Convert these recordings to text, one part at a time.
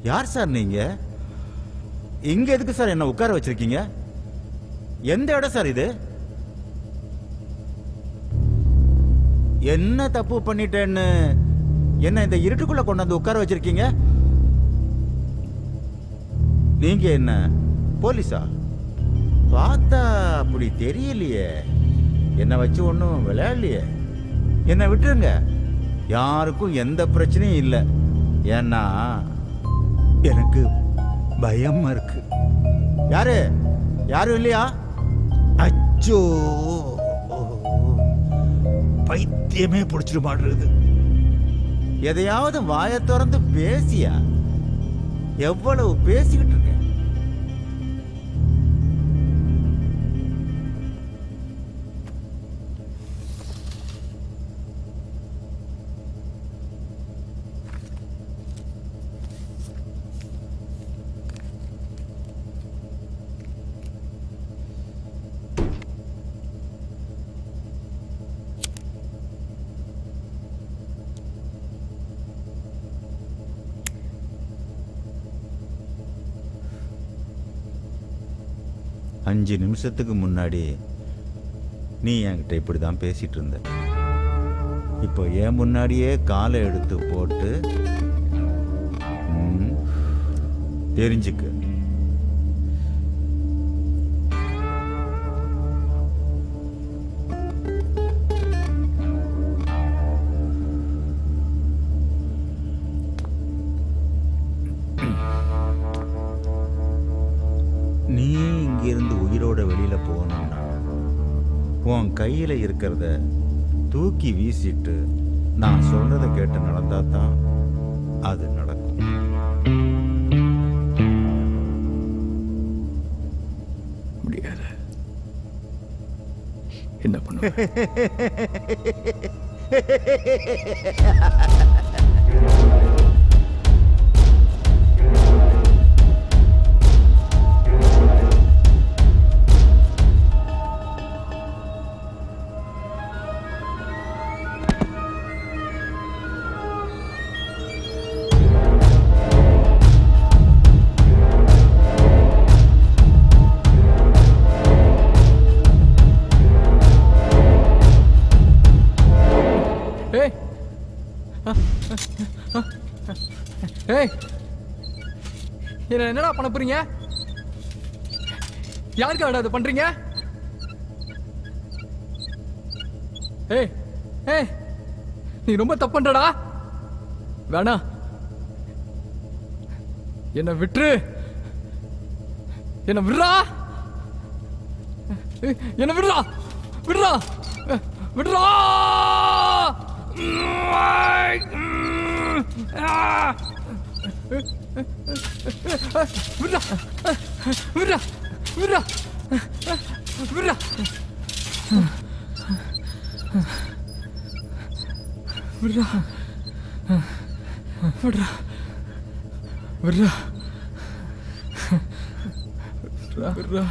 யார் சார் நீங்க இங்க எதுக்கு சார் என்ன உட்கார வச்சிருக்கீங்க எந்த இடம் சார் இது என்ன தப்பு பண்ணிட்டேன்னு என்ன இந்த இருட்டுக்குள்ள கொண்டு வந்து உட்கார வச்சிருக்கீங்க நீங்க என்ன போலீஸா பார்த்தா அப்படி தெரியலையே என்னை வச்சு ஒன்றும் விளையாடலையே என்னை விட்டுருங்க யாருக்கும் எந்த பிரச்சனையும் இல்லை ஏன்னா எனக்கு பயமா இருக்கு யாரு யாரும் இல்லையா அச்சோ பைத்தியமே பிடிச்சிட்டு மாட்டுறது எதையாவது வாயை திறந்து பேசியா எவ்வளவு பேசிக்கிட்டு இருக்கேன் அஞ்சு நிமிஷத்துக்கு முன்னாடி நீ என்கிட்ட இப்படி தான் பேசிட்டு இருந்த இப்போ என் முன்னாடியே காலை எடுத்து போட்டு ம், தெரிஞ்சுக்க நீ இங்கிருந்து உயிரோட வெளியில போகணும்னா உன் கையில இருக்கிறத தூக்கி வீசிட்டு நான் சொல்றத கேட்டு நடந்தா தான் அது நடக்கும் முடியாது என்ன பண்ணுவ ஏய் ஏய் என்ன என்னடா பண்ண போறீங்க யாருக்காடா இது பண்றீங்க ஏய் ஏய் நீ ரொம்ப தப்பு பண்றடா வேணாம் என்ன விட்டுரு என்ன விடுறா ஏய், என்ன விடுறா விடுறா விடுறா விடுறா விடுறா விடுறா விடுறா விடுறா விடுறா விடுறா விடுறா விடுறா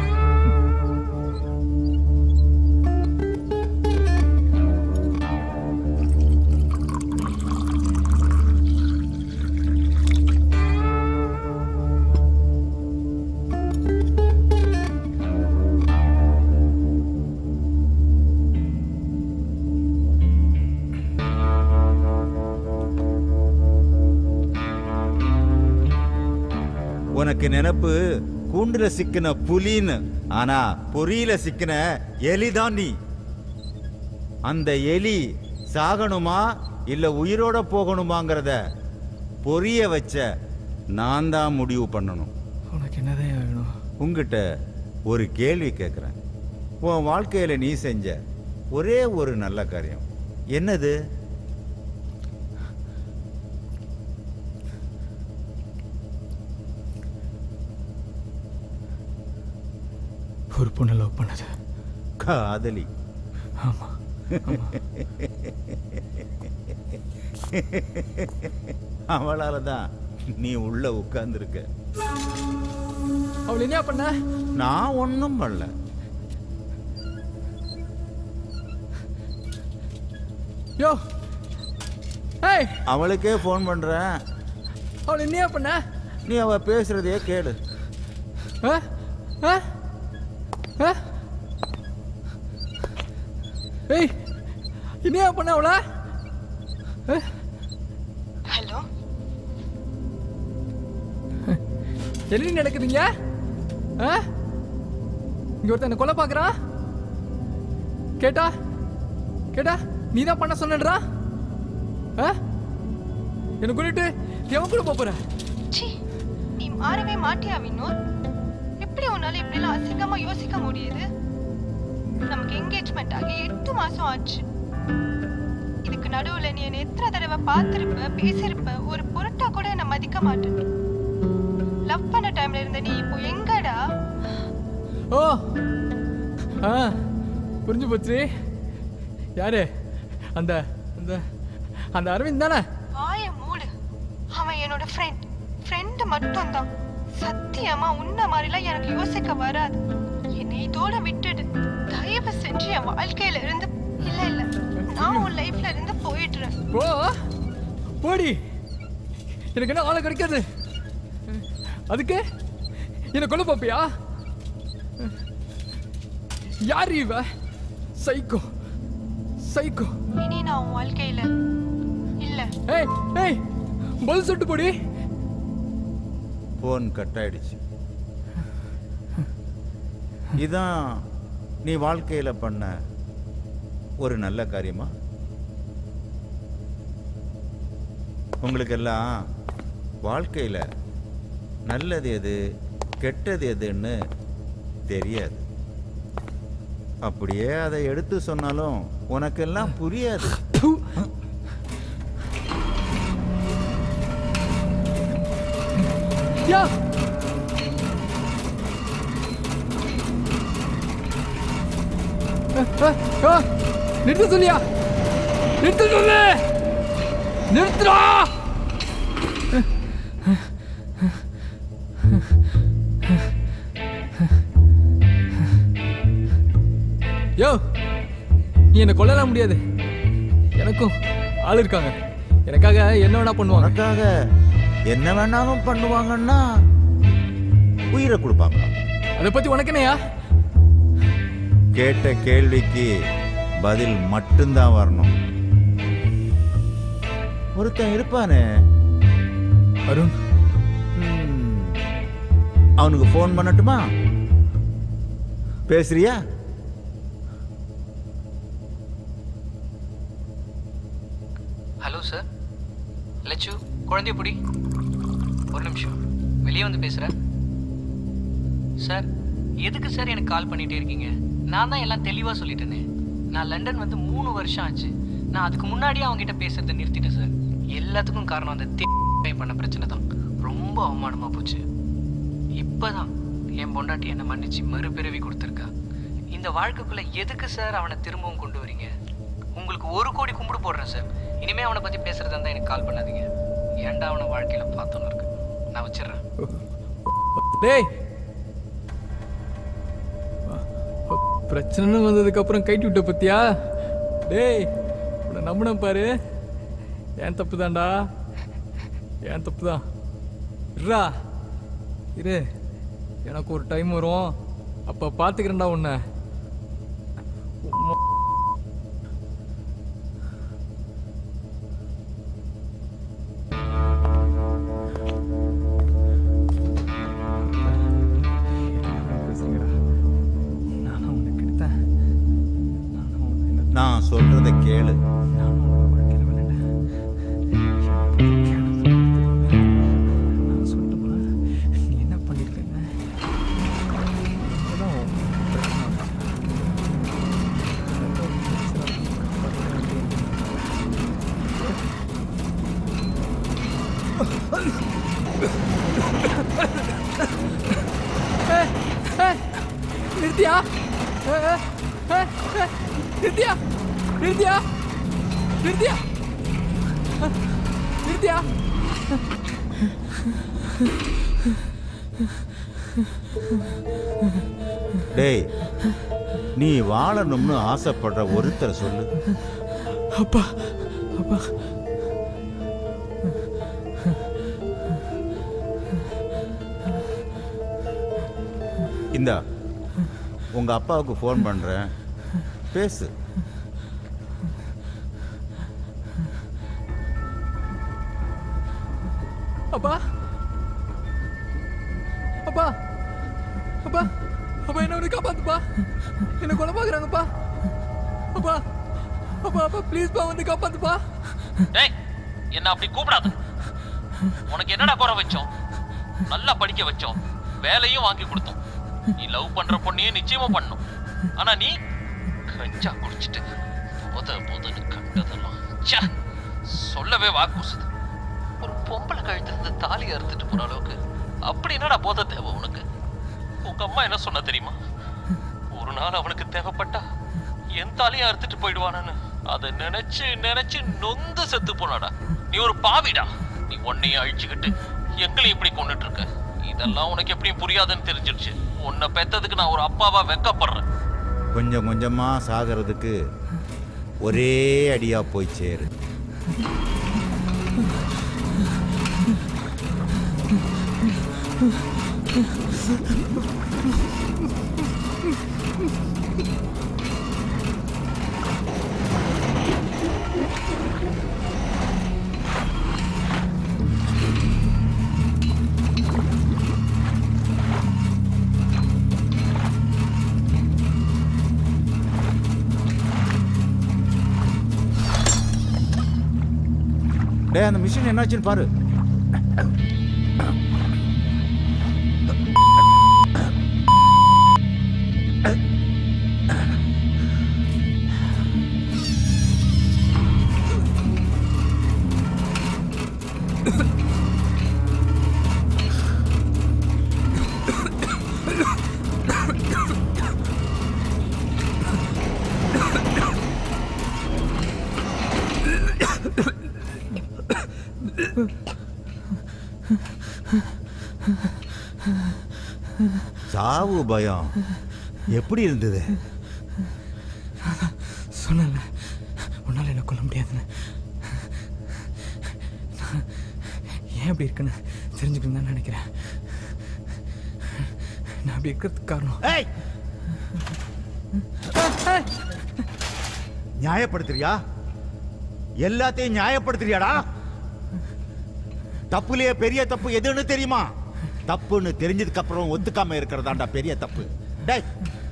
உனக்கு நினப்பு கூண்டுல சிக்கின புலின்னு ஆனா பொறியில சிக்கின எலிதான் நீ அந்த எலி சாகணுமா இல்ல உயிரோட போகணுமாங்கிறத பொரிய வச்ச நான் தான் முடிவு பண்ணணும் உனக்கு என்னதான் வேணும் உங்ககிட்ட ஒரு கேள்வி கேட்குறேன் உன் வாழ்க்கையில நீ செஞ்ச ஒரே ஒரு நல்ல காரியம் என்னது ஒரு பொண்ணை லவ் பண்ணது காதலி ஆமா அவளால தான் நீ உள்ள உட்கார்ந்துருக்க அவள் என்ன பண்ண நான் ஒன்றும் பண்ணல யோ ஏய் அவளுக்கே ஃபோன் பண்றேன் அவளை என்னையா பண்ண நீ அவ பேசுறதையே கேளு ஆ? ஆ? ஆ? ஏய் என்னையா பண்ண அவளை ஆ? ஹலோ என்ன நடக்குதுங்க ஆ? இங்க ஒருத்தன் கொலை பார்க்கறான் கேட்டா கேட்டா நீ தான் பண்ண சொன்னடா ஆ? என்ன கூட்டிட்டு எவன் கூட போப் போற சி நீ மாறவே மாட்டியா வினோத் எப்படி உன்னால இப்படிலாம் அசிங்கமா யோசிக்க முடியுது நமக்கு என்கேஜ்மெண்ட் ஆகி எட்டு மாசம் ஆச்சு இதுக்கு நடுவுல நீ என்ன எத்தனை தடவை பார்த்திருப்ப பேசியிருப்ப ஒரு பொருட்டா கூட என்ன மதிக்க மாட்டேன் லவ் பண்ண டைம்ல இருந்த நீ இப்போ எங்கடா ஓ ஆ புரிஞ்சு போச்சு யாரு அந்த அந்த அந்த அரவிந்த் தானே வாய மூடு அவன் என்னோட ஃப்ரெண்ட் ஃப்ரெண்டு மட்டும்தான் சத்தியமா உன்ன மாதிரிலாம் எனக்கு யோசிக்க வராது என்னை இதோட விட்டுடு தயவு செஞ்சு என் வாழ்க்கையில இருந்து இல்ல இல்ல நான் உன் லைஃப்ல இருந்து போயிடுறேன் போ போடி எனக்கு என்ன ஆளை கிடைக்காது அதுக்கு என்ன கொல்ல பாப்பியா யார் இவ சைக்கோ சைக்கோ இனி நான் உன் வாழ்க்கையில இல்ல ஏய் ஏய் பதில் சொல்லிட்டு போடி ஃபோன் கட் ஆயிடுச்சு இதான் நீ வாழ்க்கையில பண்ண ஒரு நல்ல காரியமா உங்களுக்கெல்லாம் வாழ்க்கையில நல்லது எது கெட்டது எதுன்னு தெரியாது அப்படியே அதை எடுத்து சொன்னாலும் உனக்கெல்லாம் புரியாது து. யா அ, அ, அ, நிறுத்த சொல்லியா நிறுத்த சொல்லு நிறுத்துடா யோ நீ என்னை கொல்லலாம் முடியாது எனக்கும் ஆள் இருக்காங்க எனக்காக என்ன வேணா பண்ணுவாங்க உனக்காக என்ன வேணாலும் பண்ணுவாங்கன்னா உயிரை கொடுப்பாங்க அதை பத்தி உனக்கு என்னையா கேட்ட கேள்விக்கு பதில் மட்டும்தான் வரணும் ஒருத்தன் இருப்பானே அருண் ம், அவனுக்கு ஃபோன் பண்ணட்டுமா பேசுறியா ஹலோ சார் லட்சு குழந்தைய புடி ஒரு நிமிஷம் வெளியே வந்து பேசுகிறேன் சார் எதுக்கு சார் எனக்கு கால் பண்ணிகிட்டே இருக்கீங்க நான் தான் எல்லாம் தெளிவாக சொல்லிட்டேனே நான் லண்டன் வந்து மூணு வருஷம் ஆச்சு நான் அதுக்கு முன்னாடியே அவங்ககிட்ட பேசுறதை நிறுத்திட்டேன் சார் எல்லாத்துக்கும் காரணம் அந்த தே பண்ண பிரச்சனை தான் ரொம்ப அவமானமாக போச்சு இப்போதான் என் பொண்டாட்டி என்னை மன்னிச்சு மறுபிறவி கொடுத்துருக்கா இந்த வாழ்க்கைக்குள்ள எதுக்கு சார் அவனை திரும்பவும் கொண்டு வரீங்க உங்களுக்கு ஒரு கோடி கும்பிடு போடுறேன் சார் இனிமே அவனை பத்தி பேசுறதா இருந்தா எனக்கு கால் பண்ணாதீங்க ஏன்டா அவனை வாழ்க்கையில பார்த்தோன்னு இருக்கு நான் வச்சிடுறேன் டேய் பிரச்சனைன்னு வந்ததுக்கு அப்புறம் கைட்டி விட்ட பத்தியா டேய் உன்னை நம்பினேன் பாரு ஏன் தப்பு தான்டா ஏன் தப்பு தான் இருடா இரு எனக்கு ஒரு டைம் வரும் அப்போ பார்த்துக்கிறேன்டா உன்னை உம்மா. பேசுங்கடா நானும் உனக்கு எடுத்தேன் நானும் உன்னை என்ன நான் சொல்றத கேளு நானும் உன்னோட வாழ்க்கையில விளையாண்டேன். நான் சொல்லட்டுமா? நீ என்ன பண்ணிருக்கேன்னு? இப்பதான் உன் பிரச்சனை வந்துச்சு. ஏய், ஏய், நிறுத்தியா ஏய், ஏய், ஏய், ஏய், நிறுத்தியா நிறுத்தியா நிறுத்தியா நிறுத்தியா டேய் நீ வாழணும்னு ஆசைப்படுற ஒருத்தரை சொல்லு அப்பா அப்பா இந்தா உங்கள் அப்பாவுக்கு ஃபோன் பண்ணுறேன் பேசு அப்பா அப்பா அப்பா அப்பா என்ன வந்து காப்பாத்துப்பா என்ன கொலை பாக்குறாங்கப்பா அப்பா அப்பா அப்பா ப்ளீஸ்ப்பா வந்து காப்பாத்துப்பா டேய் என்ன அப்படி கூப்பிடாத உனக்கு என்னடா குறை வச்சோம் நல்லா படிக்க வச்சோம் வேலையும் வாங்கி கொடுத்தோம் நீ லவ் பண்ற பொண்ணையும் நிச்சயமா பண்ணும் ஆனா நீ கஞ்சா குடிச்சிட்டு போத போதன்னு கண்டதெல்லாம் ச்சே சொல்லவே வாக்குசுது ஒரு பொம்பளை கழுத்துல இருந்து தாலி அறுத்துட்டு போற அளவுக்கு அப்படி என்னடா போத தேவை உனக்கு உங்க அம்மா என்ன சொன்னா தெரியுமா ஒரு நாள் அவனுக்கு தேவைப்பட்டா என் தாலியும் அறுத்துட்டு போயிடுவானு அதை நினைச்சு நினைச்சு நொந்து செத்து போனாடா நீ ஒரு பாவிடா நீ உன்னையும் அழிச்சுக்கிட்டு எங்களையும் இப்படி கொண்டுட்டு இருக்க இதெல்லாம் உனக்கு எப்படியும் புரியாதுன்னு தெரிஞ்சிருச்சு உன்னை பெத்ததுக்கு நான் ஒரு அப்பாவா வெக்கப்படுறேன் கொஞ்சம் கொஞ்சமாக சாகிறதுக்கு ஒரே அடியாக போய் சேரு டேய் அந்த மிஷின் என்னாச்சுன்னு பாரு சாவு பயம் எப்படி இருந்தது சொன்னல உன்னால என்ன கொல்ல முடியாதுன்னு நான் ஏன் அப்படி இருக்குன்னு தெரிஞ்சுக்கணும் தான் நினைக்கிறேன் நான் அப்படி இருக்கிறதுக்கு காரணம் ஏய் நியாயப்படுத்துறியா எல்லாத்தையும் நியாயப்படுத்துறியாடா தப்புலயே பெரிய தப்பு எதுன்னு தெரியுமா தப்புன்னு தெரிஞ்சதுக்கு அப்புறம் ஒத்துக்காம இருக்கிறதாண்டா பெரிய தப்பு டேய்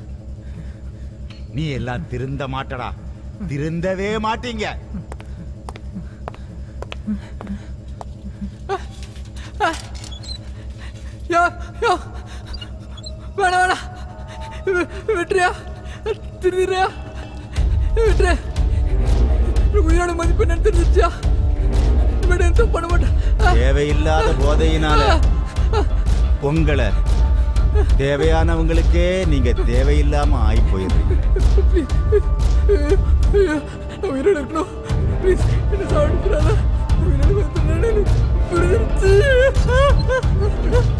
நீ எல்லாம் திருந்த மாட்டடா திருந்தவே மாட்டீங்க யோ யோ வேணாம் வேணாம் வி- விட்டுறியா திருந்திரியா விட்டுரு உயிரோட மதிப்பு என்ன தெரிஞ்சிச்சியா விட எந்த பண்ண மாட்டேன் ஆ, தேவையில்லாத போதையினால உங்களை தேவையானவங்களுக்கே நீங்க தேவையில்லாம ஆகி போயிடுறீங்க ஐயோ, நான் உயிரோட இருக்கணும் ப்ளீஸ் என்ன சாப்பிடுறாங்க உயிரோட வந்து புரிஞ்சிருச்சு